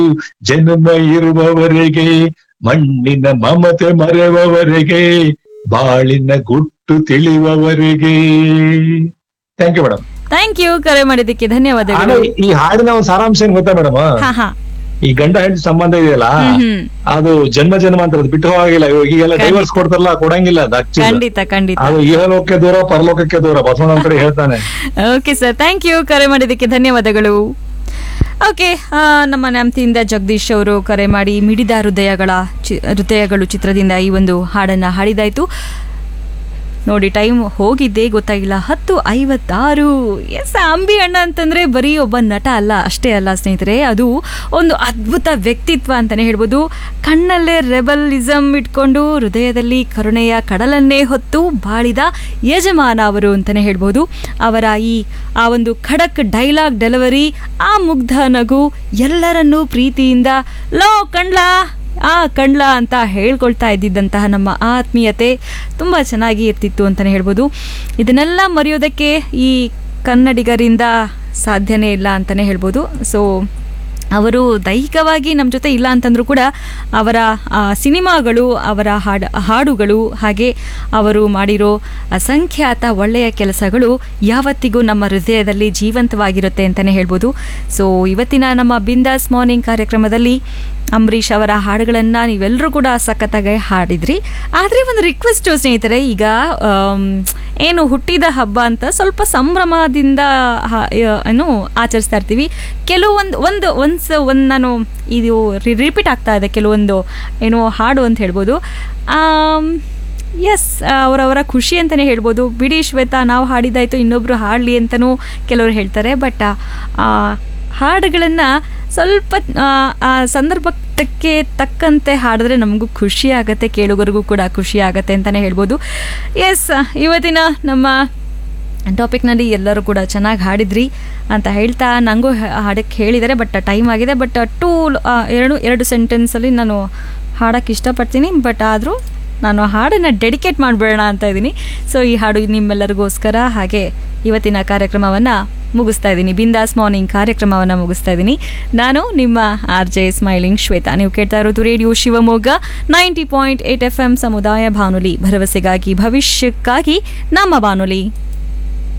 ಜನ್ಮ ಇರುವವರೆಗೆ ಮಣ್ಣಿನ ಮಮತೆ ಮರೆಯುವವರೆಗೆ ಬಾಳಿನ ಗುಟ್ಟು ತಿಳಿಯುವವರೆಗೆ thank you madam thank you ಕರೆ ಮಾಡಿದ್ದಕ್ಕೆ ಧನ್ಯವಾದಗಳು ಈ ಹಾಡಿನ ಒಂದು ಸಾರಾಂಶ ಏನ್ ಗೊತ್ತಾ ಮೇಡಮ್ ಹಾ ಹಾ ಈ ಗಂಡ ಹೆಂಡತಿ ಸಂಬಂಧ ಇದೆಯಲ್ಲ ಹ್ಮ್ ಹ್ಮ್ ಅದು ಜನ್ಮ ಜನ್ಮ ಅಂತ ಅದು ಬಿಟ್ಟು ಹೋಗಿಲ್ಲ ಇವಾಗ ಈಗೆಲ್ಲ ಖಂಡಿತ. ಡೈವರ್ಸ್ ಕೊಡ್ತಾರಲ್ಲ ಕೊಡಂಗಿಲ್ಲ ಅದು actually. ಖಂಡಿತ ಖಂಡಿತ ಅದು ಇಹಲೋಕಕ್ಕೆ ದೂರ ಪರಲೋಕಕ್ಕೆ ದೂರ ಬಸವಣ್ಣ ಕಡೆ ಹೇಳ್ತಾನೆ ಓಕೆ ಸರ್ ಥ್ಯಾಂಕ್ ಯು ಕರೆ ಮಾಡಿದ್ದಕ್ಕೆ ಧನ್ಯವಾದಗಳು ಓಕೆ ನಮ್ಮ ನ್ಯಾಮ್ತಿಯಿಂದ ಜಗದೀಶ್ ಅವರು ಕರೆ ಮಾಡಿ ಮಿಡಿದ ಹೃದಯಗಳ ಚಿ ಹೃದಯಗಳು ಚಿತ್ರದಿಂದ ಈ ಒಂದು ಹಾಡನ್ನು ಹಾಡಿದಾಯಿತು ನೋಡಿ ಟೈಮ್ ಹೋಗಿದ್ದೇ ಗೊತ್ತಾಗಿಲ್ಲ ಹತ್ತು ಐವತ್ತಾರು ಎಸ್ ಅಂಬಿ ಅಣ್ಣ ಅಂತಂದ್ರೆ ಬರೀ ಒಬ್ಬ ನಟ ಅಲ್ಲ ಅಷ್ಟೇ ಅಲ್ಲ ಸ್ನೇಹಿತರೆ ಅದು ಒಂದು ಅದ್ಭುತ ವ್ಯಕ್ತಿತ್ವ ಅಂತಾನೆ ಹೇಳ್ಬೋದು ಕಣ್ಣಲ್ಲೇ ರೆಬಲಿಸಮ್ ಇಟ್ಕೊಂಡು ಹೃದಯದಲ್ಲಿ ಕರುಣೆಯ ಕಡಲನ್ನೇ ಹೊತ್ತು ಬಾಳಿದ ಯಜಮಾನ ಅವರು ಅಂತಾನೆ ಹೇಳ್ಬೋದು ಅವರ ಈ ಆ ಒಂದು ಖಡಕ್ ಡೈಲಾಗ್ ಡೆಲಿವರಿ ಆ ಮುಗ್ಧ ನಗು ಎಲ್ಲರನ್ನೂ ಪ್ರೀತಿಯಿಂದ ಲೋ ಕಂಡ್ಲಾ ಆ ಕಂಡ್ಲ ಅಂತ ಹೇಳ್ಕೊಳ್ತಾ ಇದ್ದಿದ್ದಂತಹ ನಮ್ಮ ಆತ್ಮೀಯತೆ ತುಂಬ ಚೆನ್ನಾಗಿ ಇರ್ತಿತ್ತು ಅಂತಲೇ ಹೇಳ್ಬೋದು ಇದನ್ನೆಲ್ಲ ಮರೆಯೋದಕ್ಕೆ ಈ ಕನ್ನಡಿಗರಿಂದ ಸಾಧ್ಯನೇ ಇಲ್ಲ ಅಂತಲೇ ಹೇಳ್ಬೋದು ಸೊ ಅವರು ದೈಹಿಕವಾಗಿ ನಮ್ಮ ಜೊತೆ ಇಲ್ಲ ಅಂತಂದ್ರೂ ಕೂಡ ಅವರ ಆ, ಸಿನಿಮಾಗಳು ಅವರ ಹಾಡು ಹಾಡುಗಳು ಹಾಗೆ ಅವರು ಮಾಡಿರೋ ಅಸಂಖ್ಯಾತ ಒಳ್ಳೆಯ ಕೆಲಸಗಳು ಯಾವತ್ತಿಗೂ ನಮ್ಮ ಹೃದಯದಲ್ಲಿ ಜೀವಂತವಾಗಿರುತ್ತೆ ಅಂತಲೇ ಹೇಳ್ಬೋದು ಸೊ ಇವತ್ತಿನ ನಮ್ಮ ಬಿಂದಾಸ್ ಮಾರ್ನಿಂಗ್ ಕಾರ್ಯಕ್ರಮದಲ್ಲಿ ಅಂಬರೀಷ್ ಅವರ ಹಾಡುಗಳನ್ನು ನೀವೆಲ್ಲರೂ ಕೂಡ ಸಖತ್ತಾಗಿ ಹಾಡಿದ್ರಿ ಆದರೆ ಒಂದು ರಿಕ್ವೆಸ್ಟು ಸ್ನೇಹಿತರೆ ಈಗ ಆಮ್, ಏನು ಹುಟ್ಟಿದ ಹಬ್ಬ ಅಂತ ಸ್ವಲ್ಪ ಸಂಭ್ರಮದಿಂದ ಹ- ಯ- ಏನು ಆಚರಿಸ್ತಾ ಇರ್ತೀವಿ ಕೆಲವೊಂದು ಒಂದು ಒನ್ಸ್ ಒಂದು ನಾನು ಇದು ರಿಪೀಟ್ ಆಗ್ತಾ ಇದೆ ಕೆಲವೊಂದು ಏನು ಹಾಡು ಅಂತ ಹೇಳ್ಬೋದು ಎಸ್ ಅವರವರ ಖುಷಿ ಅಂತಲೇ ಹೇಳ್ಬೋದು ಬಿಡಿ ಶ್ವೇತಾ ನಾವು ಹಾಡಿದಾಯ್ತು ಇನ್ನೊಬ್ರು ಹಾಡಲಿ ಅಂತಲೂ ಕೆಲವರು ಹೇಳ್ತಾರೆ ಬಟ್ ಹಾಡುಗಳನ್ನು ಸ್ವಲ್ಪ ಆ, ಆ ಸಂದರ್ಭಕ್ಕೆ ತಕ್ಕಂತೆ ಹಾಡಿದ್ರೆ ನಮಗೂ ಖುಷಿ ಆಗುತ್ತೆ ಕೇಳುಗರಿಗೂ ಕೂಡ ಖುಷಿ ಆಗುತ್ತೆ ಅಂತಲೇ ಹೇಳ್ಬೋದು ಎಸ್ ಇವತ್ತಿನ ನಮ್ಮ ಟಾಪಿಕ್ನಲ್ಲಿ ಎಲ್ಲರೂ ಕೂಡ ಚೆನ್ನಾಗಿ ಹಾಡಿದ್ರಿ ಅಂತ ಹೇಳ್ತಾ ನನಗೂ ಹಾಡಕ್ಕೆ ಹೇಳಿದ್ದಾರೆ ಬಟ್ ಟೈಮ್ ಆಗಿದೆ ಬಟ್ ಟೂ ಎರಡು ಎರಡು ಸೆಂಟೆನ್ಸಲ್ಲಿ ನಾನು ಹಾಡಕ್ಕೆ ಇಷ್ಟಪಡ್ತೀನಿ ಬಟ್ ಆದರೂ ನಾನು ಹಾಡನ್ನು ಡೆಡಿಕೇಟ್ ಮಾಡಿಬಿಡೋಣ ಅಂತ ಇದ್ದೀನಿ ಸೊ ಈ ಹಾಡು ನಿಮ್ಮೆಲ್ಲರಿಗೋಸ್ಕರ ಹಾಗೆ ಇವತ್ತಿನ ಕಾರ್ಯಕ್ರಮವನ್ನು ಮುಗಿಸ್ತಾ ಇದ್ದೀನಿ ಬಿಂದಾಸ್ ಮಾರ್ನಿಂಗ್ ಕಾರ್ಯಕ್ರಮವನ್ನು ಮುಗಿಸ್ತಾ ಇದ್ದೀನಿ ನಾನು ನಿಮ್ಮ ಆರ್ ಜೆ ಸ್ಮೈಲಿಂಗ್ ಶ್ವೇತಾ ನೀವು ಕೇಳ್ತಾ ಇರೋದು radio Shivamogga ninety point eight FM ಎಂ ಸಮುದಾಯ ಬಾನುಲಿ ಭರವಸೆಗಾಗಿ ಭವಿಷ್ಯಕ್ಕಾಗಿ ನಮ್ಮ ಬಾನುಲಿ